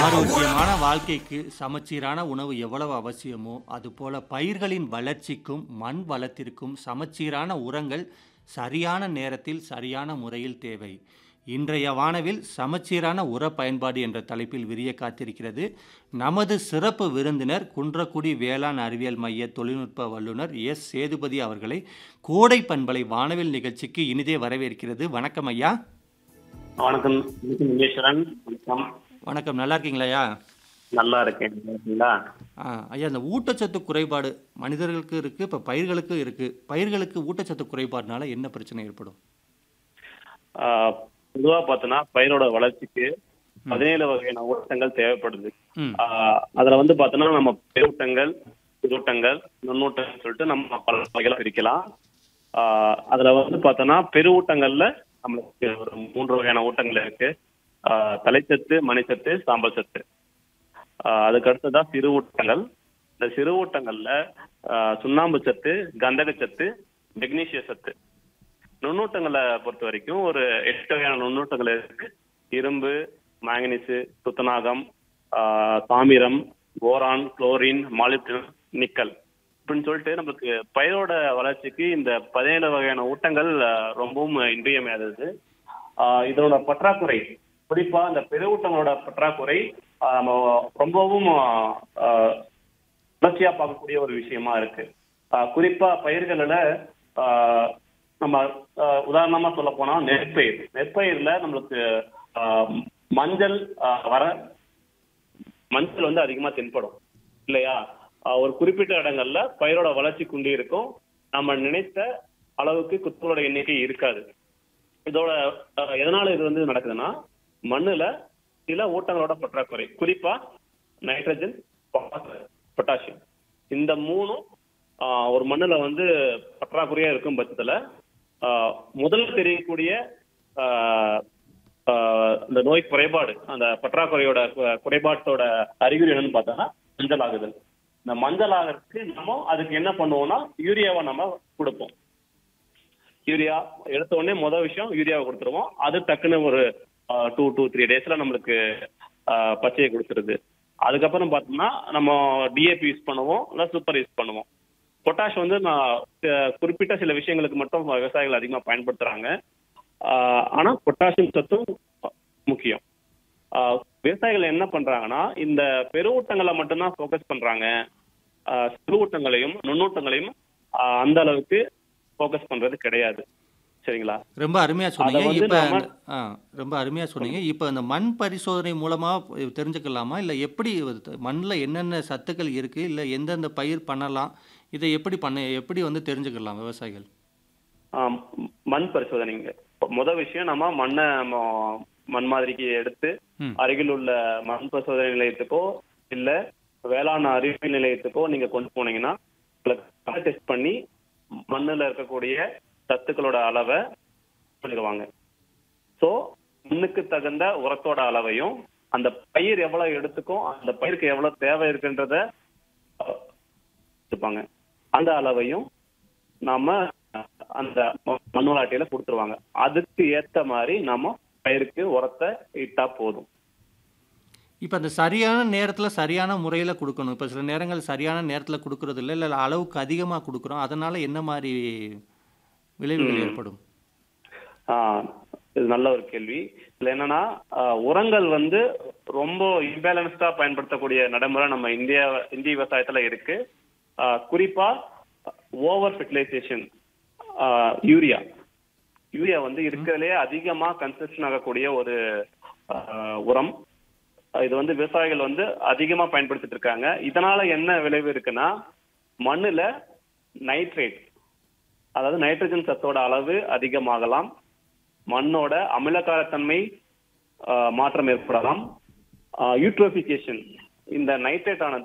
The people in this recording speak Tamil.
ஆரோக்கியமான வாழ்க்கைக்கு சமச்சீரான உணவு எவ்வளவு அவசியமோ அதுபோல பயிர்களின் வளர்ச்சிக்கும் மண் வளத்திற்கும் சமச்சீரான உரங்கள் சரியான நேரத்தில் சரியான முறையில் தேவை இன்றைய வானவில் சமச்சீரான உர பயன்பாடு என்ற தலைப்பில் விரிய காத்திருக்கிறது நமது சிறப்பு விருந்தினர் குன்றக்குடி வேளாண் அறிவியல் மைய தொழில்நுட்ப வல்லுநர் எஸ் சேதுபதி அவர்களை கோடை பண்பலை வானவில் நிகழ்ச்சிக்கு இனிதே வரவேற்கிறது வணக்கம் ஐயா வணக்கம் வணக்கம் லிங்கேஸ்வரன் வணக்கம் வணக்கம் நல்லா இருக்கீங்களாயா நல்லா இருக்கேன் நல்லா இருக்கீங்களா ஆ, ஐயா இந்த ஊட்டச்சத்து குறைபாடு மனிதர்களுக்கு இருக்கு இப்போ பயிர்களுக்கு இருக்கு பயிர்களுக்கு ஊட்டச்சத்து குறைபாடுனால என்ன பிரச்சனை ஏற்படும் ஆஹ் பொதுவா பார்த்தோன்னா பயிரோட வளர்ச்சிக்கு பதினேழு வகையான ஊட்டங்கள் தேவைப்படுது ம் ஆஹ் அதுல வந்து பார்த்தோன்னா நம்ம பெருஊட்டங்கள் சிறுஊட்டங்கள் நுண்ணூட்டங்கள் சொல்லிட்டு நம்ம பல வகைகளை பிரிக்கலாம் ஆஹ் அதுல வந்து பார்த்தோன்னா பெருவூட்டங்கள்ல நம்மளுக்கு ஒரு மூன்று வகையான ஊட்டங்கள் இருக்கு ஆஹ் தலைச்சத்து மணிச்சத்து சாம்பல் சத்து ஆஹ் அதுக்கு அடுத்ததா சிறுவூட்டங்கள் இந்த சிறுவூட்டங்கள்ல ஆஹ் சுண்ணாம்பு சத்து கந்தக சத்து மெக்னீசிய சத்து நுண்ணூட்டங்களை பொறுத்த வரைக்கும் ஒரு எட்டு வகையான நுண்ணூட்டங்கள் இருக்கு இரும்பு மாங்கனீசு துத்தநாகம் ஆஹ் தாமிரம் போரான் குளோரின் மாலிப்டினம் நிக்கல் அப்படின்னு சொல்லிட்டு நம்மளுக்கு பயிரோட வளர்ச்சிக்கு இந்த பதினேழு வகையான ஊட்டங்கள் ஆஹ் ரொம்பவும் இன்றியமையாதது ஆஹ் இதோட பற்றாக்குறை குறிப்பா இந்த பெருவூட்டங்களோட பற்றாக்குறை ஆஹ் நம்ம ரொம்பவும் ஆஹ் தொடர்ச்சியா பார்க்கக்கூடிய ஒரு விஷயமா இருக்கு ஆஹ் குறிப்பா பயிர்களில் ஆஹ் நம்ம ஆஹ் உதாரணமா சொல்ல போனா நெற்பயிர் நெற்பயிர்ல நம்மளுக்கு ஆஹ் மஞ்சள் ஆஹ் வர மஞ்சள் வந்து அதிகமா தென்படும் இல்லையா ஆஹ் ஒரு குறிப்பிட்ட இடங்கள்ல பயிரோட வளர்ச்சி குண்டி இருக்கும் நம்ம நினைத்த அளவுக்கு குத்துகளோட எண்ணிக்கை இருக்காது இதோட ஆஹ் எதனால இது வந்து நடக்குதுன்னா மண்ணுல சில ஊட்டங்களோட பற்றாக்குறை குறிப்பா நைட்ரஜன் பொட்டாசியம் இந்த மூணும் ஆஹ் ஒரு மண்ணுல வந்து பற்றாக்குறையா இருக்கும் பட்சத்துல ஆஹ் முதல்ல தெரியக்கூடிய ஆஹ் ஆஹ் இந்த நோய் குறைபாடு அந்த பற்றாக்குறையோட கு- குறைபாட்டோட அறிகுறி என்னன்னு பார்த்தோம்னா மஞ்சள் ஆகுதல் இந்த மஞ்சள் ஆகிறதுக்கு நம்ம அதுக்கு என்ன பண்ணுவோம்னா யூரியாவை நம்ம கொடுப்போம் யூரியா எடுத்த உடனே முதல் விஷயம் யூரியாவை கொடுத்துருவோம் அது டக்குன்னு ஒரு டூ டூ த்ரீ டேஸ்ல நம்மளுக்கு ஆஹ் பச்சையை கொடுத்துருது அதுக்கப்புறம் பார்த்தோம்னா நம்ம டிஏபி யூஸ் பண்ணுவோம் இல்லை சூப்பர் யூஸ் பண்ணுவோம் பொட்டாஷ் வந்து நான் அஹ், குறிப்பிட்ட சில விஷயங்களுக்கு மட்டும் விவசாயிகள் அதிகமாக பயன்படுத்துறாங்க ஆஹ், ஆனா பொட்டாசியம் சத்தும் முக்கியம் ஆஹ், விவசாயிகள் என்ன பண்றாங்கன்னா இந்த பெருவூட்டங்களை மட்டும்தான் ஃபோக்கஸ் பண்றாங்க ஆஹ், சிறுவூட்டங்களையும் நுண்ணூட்டங்களையும் ஆஹ், அந்த அளவுக்கு ஃபோக்கஸ் பண்றது கிடையாது சரிங்களா ரொம்ப அருமையா சொன்னீங்க வந்து இப்போ நாம- ஆ ரொம்ப அருமையா சொன்னீங்க இப்போ இந்த மண் பரிசோதனை மூலமா தெரிஞ்சுக்கலாமா இல்லை எப்படி மண்ணில் என்னென்ன சத்துக்கள் இருக்கு இல்லை எந்தெந்த பயிர் பண்ணலாம் இதை எப்படி பண்ண எப்படி வந்து தெரிஞ்சுக்கலாம் விவசாயிகள் ஆம், மண் பரிசோதனைங்க முதல் விஷயம் நம்ம மண்ணை நம்ம மண் மாதிரிக்கு எடுத்து ம் அருகில் உள்ள மண் பரிசோதனை நிலையத்துக்கோ இல்ல வேளாண் அறிவியல் நிலையத்துக்கோ நீங்க கொண்டு போனீங்கன்னா டெஸ்ட் பண்ணி மண்ணுல இருக்கக்கூடிய சத்துக்களோட அளவை சொல்லிடுவாங்க சோ மண்ணுக்கு தகுந்த உரத்தோட அளவையும் அந்த பயிர் எவ்வளவு எடுத்துக்கும் அந்த பயிருக்கு எவ்வளவு தேவை இருக்குன்றத அஹ், இருப்பாங்க அந்த அளவையும் நாம அந்த மண்ணுலாட்டியில கொடுத்துருவாங்க அதுக்கு ஏத்த மாதிரி நாம பயிருக்கு உரத்தை இட்டா போதும் இப்போ அந்த சரியான நேரத்தில் சரியான முறையில் கொடுக்கணும் இப்போ சில நேரங்கள் சரியான நேரத்தில் கொடுக்கறது இல்லை இல்லை அளவுக்கு அதிகமாக கொடுக்குறோம் அதனால என்ன மாதிரி விளைவுகள் ஏற்படும் ஆஹ் இது நல்ல ஒரு கேள்வி இதுல என்னன்னா ஆஹ் உரங்கள் வந்து ரொம்ப இம்பேலன்ஸ்டா பயன்படுத்தக்கூடிய நடைமுறை நம்ம இந்தியா இந்திய விவசாயத்துல இருக்கு ஆஹ் குறிப்பா ஓவர் ஃபெர்டிலைசேஷன் யூரியா யூரியா வந்து இருக்கிறதுலே அதிகமா கன்செப்ஷன் ஆகக்கூடிய ஒரு ஆஹ் உரம் இது வந்து விவசாயிகள் வந்து அதிகமா பயன்படுத்திட்டு இருக்காங்க இதனால என்ன விளைவு இருக்குன்னா மண்ணுல நைட்ரேட் அதாவது நைட்ரஜன் சத்தோட அளவு அதிகமாகலாம் மண்ணோட அமிலக்காரத்தன்மை ஆஹ், மாற்றம் ஏற்படலாம் யூட்ரோபிகேஷன் இந்த நைட்ரேட் ஆனது